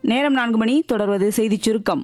நேரம் நான்கு மணி தொடர்வது செய்திச் சுருக்கம்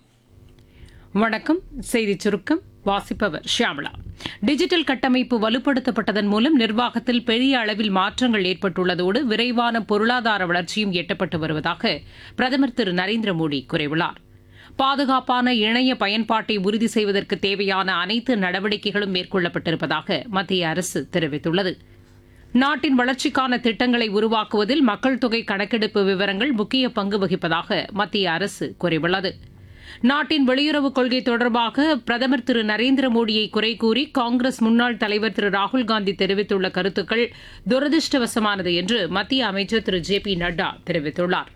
வணக்கம் செய்திச் சுருக்கம் வாசிப்பவர் ஷியாமளா டிஜிட்டல் கட்டமைப்பு வலுப்படுத்தப்பட்டதன் மூலம் நிர்வாகத்தில் பெரிய அளவில் மாற்றங்கள் ஏற்பட்டுள்ளதோடு விரைவான பொருளாதார வளர்ச்சியும் எட்டப்பட்டு வருவதாக பிரதமர் திரு நரேந்திர மோடி கூறியுள்ளார் பாதுகாப்பான இணைய பயன்பாட்டை உறுதி செய்வதற்கு தேவையான அனைத்து நடவடிக்கைகளும் மேற்கொள்ளப்பட்டிருப்பதாக மத்திய அரசு தெரிவித்துள்ளது நாட்டின் வளர்ச்சிக்கான திட்டங்களை உருவாக்குவதில் மக்கள் தொகை கணக்கெடுப்பு விவரங்கள் முக்கிய பங்கு வகிப்பதாக மத்திய அரசு கூறியுள்ளது நாட்டின் வெளியுறவுக் கொள்கை தொடர்பாக பிரதமர் திரு நரேந்திர மோடியை குறை கூறி காங்கிரஸ் முன்னாள் தலைவர் திரு ராகுல்காந்தி தெரிவித்துள்ள கருத்துக்கள் துரதிருஷ்டவசமானது என்று மத்திய அமைச்சர் திரு ஜே பி நட்டா தெரிவித்துள்ளார்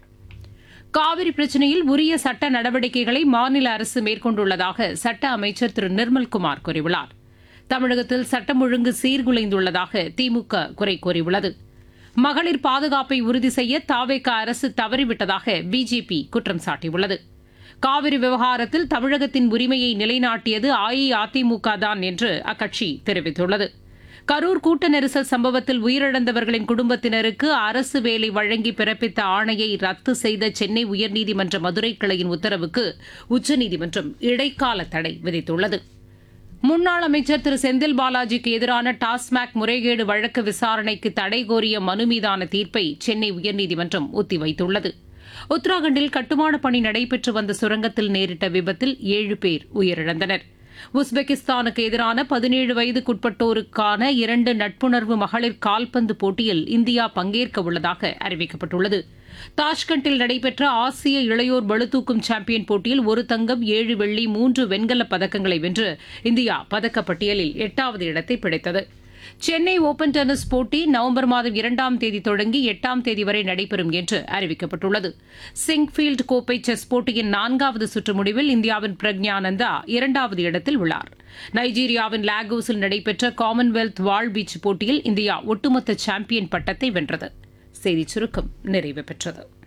காவிரி பிரச்சினையில் உரிய சட்ட நடவடிக்கைகளை மாநில அரசு மேற்கொண்டுள்ளதாக சட்ட அமைச்சர் திரு நிர்மல்குமார் கூறியுள்ளார் தமிழகத்தில் சட்டம் ஒழுங்கு சீர்குலைந்துள்ளதாக திமுக குறை கூறியுள்ளது மகளிர் பாதுகாப்பை உறுதி செய்ய தாவேக அரசு தவறிவிட்டதாக பிஜேபி குற்றம் சாட்டியுள்ளது காவிரி விவகாரத்தில் தமிழகத்தின் உரிமையை நிலைநாட்டியது அஇஅதிமுக தான் என்று அக்கட்சி தெரிவித்துள்ளது கரூர் கூட்ட நெரிசல் சம்பவத்தில் உயிரிழந்தவர்களின் குடும்பத்தினருக்கு அரசு வேலை வழங்கி பிறப்பித்த ஆணையை ரத்து செய்த சென்னை உயர்நீதிமன்ற மதுரை கிளையின் உத்தரவுக்கு உச்சநீதிமன்றம் இடைக்கால தடை விதித்துள்ளது முன்னாள் அமைச்சர் திரு செந்தில் பாலாஜிக்கு எதிரான டாஸ்மாக் முறைகேடு வழக்கு விசாரணைக்கு தடை கோரிய மனு மீதான தீர்ப்பை சென்னை உயர்நீதிமன்றம் ஒத்திவைத்துள்ளது உத்தராகண்டில் கட்டுமான பணி நடைபெற்று வந்த சுரங்கத்தில் நேரிட்ட விபத்தில் ஏழு பேர் உயிரிழந்தனர் உஸ்பெகிஸ்தானுக்கு எதிரான பதினேழு வயதுக்குட்பட்டோருக்கான இரண்டு நட்புணர்வு மகளிர் கால்பந்து போட்டியில் இந்தியா பங்கேற்க உள்ளதாக அறிவிக்கப்பட்டுள்ளது தாஷ்கண்டில் நடைபெற்ற ஆசிய இளையோர் பளுதூக்கும் சாம்பியன் போட்டியில் ஒரு தங்கம் ஏழு வெள்ளி மூன்று வெண்கலப் பதக்கங்களை வென்று இந்தியா பதக்கப்பட்டியலில் எட்டாவது இடத்தை பிடித்தது சென்னை ஓபன் டென்னிஸ் போட்டி நவம்பர் மாதம் இரண்டாம் தேதி தொடங்கி எட்டாம் தேதி வரை நடைபெறும் என்று அறிவிக்கப்பட்டுள்ளது சிங்ஃபீல்டு கோப்பை செஸ் போட்டியின் நான்காவது சுற்று முடிவில் இந்தியாவின் பிரக்ஞானந்தா இரண்டாவது இடத்தில் உள்ளார் நைஜீரியாவின் லாகோஸில் நடைபெற்ற காமன்வெல்த் வாழ்வீச்சு போட்டியில் இந்தியா ஒட்டுமொத்த சாம்பியன் பட்டத்தை வென்றது செய்திச் சுருக்கம் நிறைவு பெற்றது